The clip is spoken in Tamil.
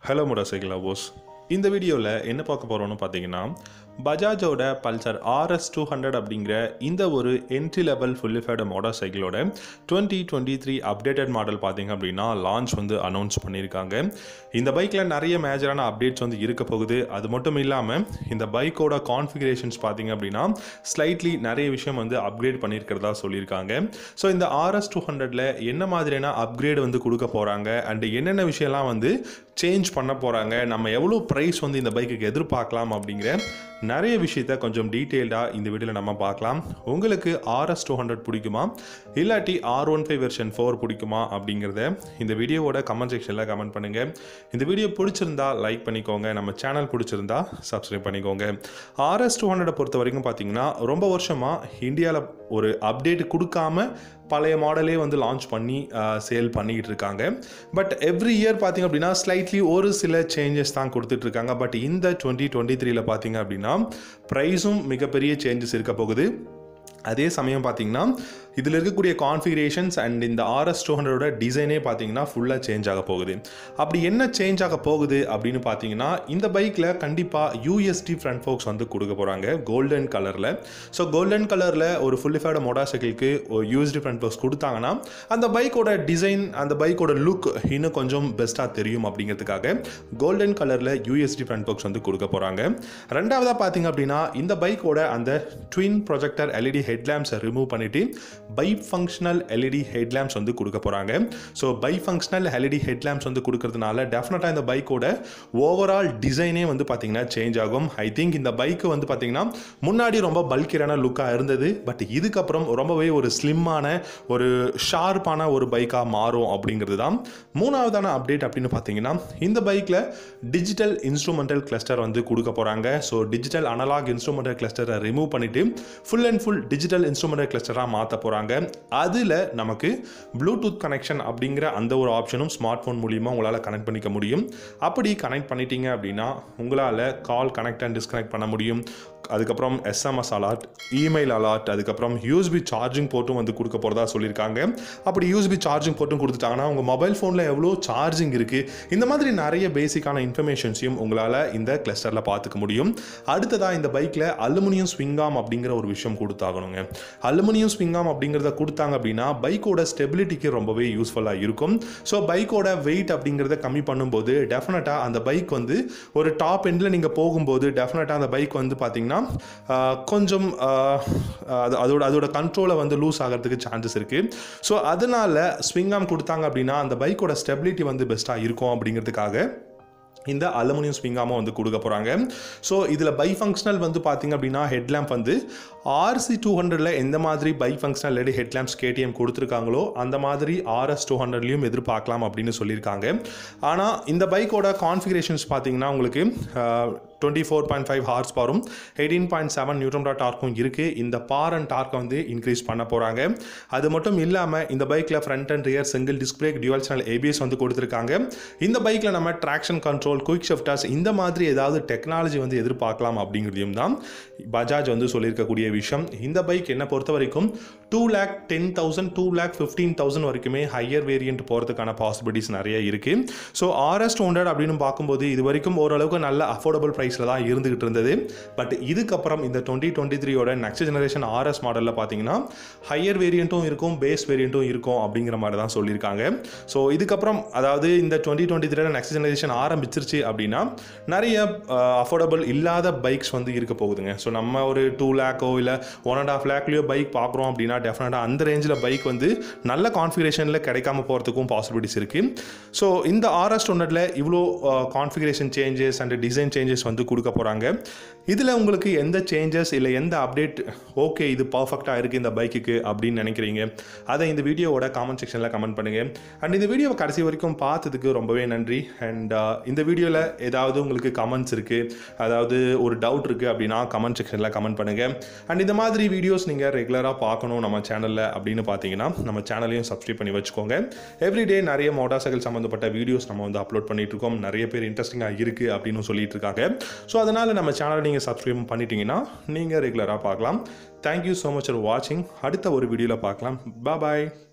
ஹலோ மோட்டார் சைக்கிள் லவர்ஸ் இந்த வீடியோவில் என்ன பார்க்க போகிறோம்னு பார்த்தீங்கன்னா பஜாஜோட பல்சர் ஆர்எஸ் டூ ஹண்ட்ரட் அப்படிங்கிற இந்த ஒரு என்ட்ரி லெவல் ஃபுல்லிஃபைடு மோட்டார் சைக்கிளோட twenty twenty three updated model பார்த்தீங்க அப்படின்னா லான்ச் வந்து அனௌன்ஸ் பண்ணியிருக்காங்க இந்த பைக்கில் நிறைய மேஜரான அப்டேட்ஸ் வந்து இருக்க போகுது அது மட்டும் இல்லாமல் இந்த பைக்கோட கான்ஃபிகரேஷன்ஸ் பார்த்தீங்க அப்படின்னா ஸ்லைட்லி நிறைய விஷயம் வந்து அப்கிரேட் பண்ணியிருக்கிறதா சொல்லியிருக்காங்க ஸோ இந்த ஆர்எஸ் டூ ஹண்ட்ரட்ல என்ன மாதிரியான அப்கிரேட் வந்து கொடுக்க போகிறாங்க அண்ட் என்னென்ன விஷயம்லாம் வந்து சேஞ்ச் பண்ண போகிறாங்க நம்ம எவ்வளோ ப்ரைஸ் வந்து இந்த பைக்குக்கு எதிர்பார்க்கலாம் அப்படிங்கிற நிறைய விஷயத்த கொஞ்சம் டீட்டெயில்டாக இந்த வீடியோவில் நம்ம பார்க்கலாம் உங்களுக்கு ஆர்எஸ் டூ ஹண்ட்ரட் பிடிக்குமா இல்லாட்டி R one five version four பிடிக்குமா அப்படிங்கிறத இந்த வீடியோவோட கமெண்ட் செக்ஷனில் கமெண்ட் பண்ணுங்கள் இந்த வீடியோ பிடிச்சிருந்தா லைக் பண்ணிக்கோங்க நம்ம சேனல் பிடிச்சிருந்தா சப்ஸ்கிரைப் பண்ணிக்கோங்க ஆர்எஸ் டூ ஹண்ட்ரடை பொறுத்த வரைக்கும் பார்த்தீங்கன்னா ரொம்ப வருஷமாக இந்தியாவில் ஒரு அப்டேட் கொடுக்காம பழைய மாடலே வந்து லான்ச் பண்ணி சேல் பண்ணிக்கிட்டு இருக்காங்க பட் எவ்ரி இயர் பார்த்தீங்க அப்படின்னா ஸ்லைட்லி ஒரு சில சேஞ்சஸ் தான் கொடுத்துட்டு இருக்காங்க பட் இந்த டுவெண்ட்டி டுவெண்ட்டி த்ரீல பார்த்தீங்க அப்படின்னா ப்ரைஸும் மிகப்பெரிய சேஞ்சஸ் இருக்க போகுது அதே சமயம் பார்த்தீங்கன்னா இதில் இருக்கக்கூடிய கான்ஃபிகரேஷன்ஸ் அண்ட் இந்த ஆர்எஸ் டூ ஹண்ட்ரடோட டிசைனே பார்த்தீங்கன்னா ஃபுல்லாக சேஞ்ச் ஆக போகுது அப்படி என்ன சேஞ்ச் ஆக போகுது அப்படின்னு பார்த்தீங்கன்னா இந்த பைக்கில் கண்டிப்பாக யூஎஸ்டி ஃப்ரண்ட் ஃபோக்ஸ் வந்து கொடுக்க போகிறாங்க கோல்டன் கலரில் ஸோ கோல்டன் கலரில் ஒரு ஃபுல்லிஃபைடு மோட்டார் சைக்கிளுக்கு ஒரு யூஎஸ்டி ஃப்ரண்ட் ஃபோக்ஸ் கொடுத்தாங்கன்னா அந்த பைக்கோட டிசைன் அந்த பைக்கோட லுக் இன்னும் கொஞ்சம் பெஸ்ட்டாக தெரியும் அப்படிங்கிறதுக்காக கோல்டன் கலரில் யூஎஸ்டி ஃப்ரண்ட் ஃபோக்ஸ் வந்து கொடுக்க போகிறாங்க ரெண்டாவதாக பார்த்தீங்க அப்படின்னா இந்த பைக்கோட அந்த ட்வின் ப்ரொஜெக்டர் எல்இடி ஹெட்லாம்ப்ஸை ரிமூவ் பண்ணிவிட்டு பை ஃபங்க்ஷனல் எல்இடி ஹெட்லாம்ப்ஸ் வந்து கொடுக்க போகிறாங்க so bi functional LED headlamps வந்து கொடுக்கறதுனால டெஃபினட்டாக இந்த பைக்கோட ஓவரால் டிசைனே வந்து பார்த்தீங்கன்னா சேஞ்ச் ஆகும் ஐ திங்க் இந்த பைக்கு வந்து பார்த்தீங்கன்னா முன்னாடி ரொம்ப பல்கிரான லுக்காக இருந்தது பட் இதுக்கப்புறம் ரொம்பவே ஒரு ஸ்லிம்மான ஒரு ஷார்ப்பான ஒரு பைக்காக மாறும் அப்படிங்கிறது தான் மூணாவதான அப்டேட் அப்படின்னு பார்த்தீங்கன்னா இந்த பைக்கில் டிஜிட்டல் இன்ஸ்ட்ருமெண்டல் கிளஸ்டர் வந்து கொடுக்க போகிறாங்க ஸோ டிஜிட்டல் அனலாக் இன்ஸ்ட்ருமெண்டல் கிளஸ்டரை ரிமூவ் பண்ணிவிட்டு full and full digital instrumental கிளஸ்டராக மாற்ற போகிறாங்க அதில் நமக்கு ப்ளூடூத் கனெக்ஷன் அப்படிங்கிற அந்த ஒரு ஆப்ஷனும் ஸ்மார்ட் ஃபோன் மூலியமாக உங்களால் கனெக்ட் பண்ணிக்க முடியும் அப்படி கனெக்ட் பண்ணிட்டீங்க அப்படின்னா உங்களால் கால் கனெக்ட் அண்ட் டிஸ்கனெக்ட் பண்ண முடியும் அதுக்கப்புறம் எஸ்எம்எஸ் அலாட் இமெயில் அலாட் அதுக்கப்புறம் யூஎஸ்பி சார்ஜிங் போர்ட்டும் வந்து கொடுக்க போகிறதா சொல்லியிருக்காங்க அப்படி யூஎஸ்பி சார்ஜிங் போர்ட்டும் கொடுத்துட்டாங்கன்னா உங்கள் மொபைல் ஃபோனில் எவ்வளோ சார்ஜிங் இருக்குது இந்த மாதிரி நிறைய பேசிக்கான இன்ஃபர்மேஷன்ஸையும் உங்களால் இந்த கிளஸ்டரில் பார்த்துக்க முடியும் அடுத்ததாக இந்த பைக்கில் அலுமினியம் ஸ்விங்காம் அப்படிங்கிற ஒரு விஷயம் கொடுத்தாகணுங்க அலுமினியம் ஸ்விங்காம் அப்படிங்கிறத கொடுத்தாங்க அப்படின்னா பைக்கோட ஸ்டெபிலிட்டிக்கு ரொம்பவே யூஸ்ஃபுல்லாக இருக்கும் ஸோ பைக்கோட வெயிட் அப்படிங்கிறத கம்மி பண்ணும்போது டெஃபினட்டாக அந்த பைக் வந்து ஒரு டாப் எண்டில் நீங்கள் போகும்போது டெஃபினட்டாக அந்த பைக் வந்து பார்த்தீங்கன்னா கொஞ்சம் அது அதோட அதோட கண்ட்ரோலை வந்து லூஸ் ஆகிறதுக்கு சான்சஸ் இருக்குது ஸோ அதனால் ஸ்விங்காம் கொடுத்தாங்க அப்படின்னா அந்த பைக்கோட ஸ்டெபிலிட்டி வந்து பெஸ்ட்டாக இருக்கும் அப்படிங்கிறதுக்காக இந்த அலுமினியம் ஸ்விங்காமும் வந்து கொடுக்க போகிறாங்க ஸோ இதில் பை ஃபங்க்ஷனல் வந்து பார்த்திங்க அப்படின்னா ஹெட்லாம்ப் வந்து ஆர்சி டூ ஹண்ட்ரடில் எந்த மாதிரி bi functional LED headlamps KTM கொடுத்துருக்காங்களோ அந்த மாதிரி ஆர்எஸ் டூ ஹண்ட்ரட்லையும் எதிர்பார்க்கலாம் அப்படின்னு சொல்லியிருக்காங்க ஆனால் இந்த பைக்கோட கான்ஃபிகரேஷன்ஸ் பார்த்தீங்கன்னா உங்களுக்கு twenty four point five horse பாரும் எயிட்டீன் பாயிண்ட் செவன் நியூட்ரம் டாட் டார்க்கும் இருக்குது இந்த பார் அண்ட் டார்க்கை வந்து இன்க்ரீஸ் பண்ண போகிறாங்க அது மட்டும் இல்லாமல் இந்த பைக்கில் front and rear single disc brake dual channel ABS வந்து கொடுத்துருக்காங்க இந்த பைக்கில் நம்ம ட்ராக்ஷன் கண்ட்ரோல் குயிக் ஷிஃப்டர்ஸ் இந்த மாதிரி ஏதாவது டெக்னாலஜி வந்து எதிர்பார்க்கலாம் அப்படிங்கிறதையும் தான் பஜாஜ் வந்து சொல்லியிருக்கக்கூடிய விஷயம் இந்த பைக் என்ன பொறுத்த வரைக்கும் two lakh ten thousand two lakh fifteen thousand வரைக்குமே ஹையர் வேரியன்ட் போகிறதுக்கான பாசிபிலிட்டிஸ் நிறைய இருக்குது ஸோ ஆர்எஸ் டூ ஹண்ட்ரட் அப்படின்னு பார்க்கும்போது இது வரைக்கும் ஓரளவுக்கு நல்ல அஃபோர்டபுள் ப்ரைஸ் ப்ரைஸில் தான் இருந்துகிட்டு இருந்தது பட் இதுக்கப்புறம் இந்த டுவெண்ட்டி டுவெண்ட்டி த்ரீயோட நெக்ஸ்ட் ஜெனரேஷன் ஆர்எஸ் மாடலில் பார்த்தீங்கன்னா ஹையர் வேரியண்ட்டும் இருக்கும் பேஸ் வேரியண்ட்டும் இருக்கும் அப்படிங்கிற மாதிரி தான் சொல்லியிருக்காங்க ஸோ இதுக்கப்புறம் அதாவது இந்த டுவெண்ட்டி டுவெண்ட்டி த்ரீயோட நெக்ஸ்ட் ஜெனரேஷன் ஆரம்பிச்சிருச்சு அப்படின்னா நிறைய அஃபோர்டபுள் இல்லாத பைக்ஸ் வந்து இருக்க போகுதுங்க ஸோ நம்ம ஒரு டூ லேக்கோ இல்லை ஒன் அண்ட் ஆஃப் லேக்லேயோ பைக் பார்க்குறோம் அப்படின்னா டெஃபினட்டாக அந்த ரேஞ்சில் பைக் வந்து நல்ல கான்ஃபிகரேஷனில் கிடைக்காம போகிறதுக்கும் பாசிபிலிட்டிஸ் இருக்குது ஸோ இந்த ஆர்எஸ் ஹண்ட்ரட்ல இவ்வளோ configuration changes and design changes வந்து கொடுக்க போகிறாங்க இதில் உங்களுக்கு எந்த சேஞ்சஸ் இல்லை எந்த அப்டேட் ஓகே இது பர்ஃபெக்டாக இருக்குது இந்த பைக்குக்கு அப்படின்னு நினைக்கிறீங்க அதை இந்த வீடியோவோட காமெண்ட் செக்ஷனில் கமெண்ட் பண்ணுங்கள் அண்ட் இந்த வீடியோவை கடைசி வரைக்கும் பார்த்ததுக்கு ரொம்பவே நன்றி அண்ட் இந்த வீடியோவில் ஏதாவது உங்களுக்கு கமெண்ட்ஸ் இருக்குது அதாவது ஒரு டவுட் இருக்குது அப்படின்னா கமெண்ட் செக்ஷனில் கமெண்ட் பண்ணுங்கள் அண்ட் இந்த மாதிரி வீடியோஸ் நீங்கள் ரெகுலராக பார்க்கணும் நம்ம சேனலில் அப்படின்னு பார்த்தீங்கன்னா நம்ம சேனலையும் சப்ஸ்கிரைப் பண்ணி வச்சுக்கோங்க எவ்ரிடே நிறைய மோட்டார் சைக்கிள் சம்மந்தப்பட்ட வீடியோஸ் நம்ம வந்து அப்லோட் பண்ணிட்டு இருக்கோம் நிறைய பேர் இன்ட்ரெஸ்டிங்காக இருக்குது அப்படின்னு சொல்லிட்டு இருக்காங்க ஸோ அதனால் நம்ம சேனலை நீங்கள் சப்ஸ்கிரைப் பண்ணிட்டீங்கன்னா நீங்கள் ரெகுலராக பார்க்கலாம் தேங்க்யூ ஸோ மச் ஃபார் வாட்சிங் அடுத்த ஒரு வீடியோவில் பார்க்கலாம் பாய்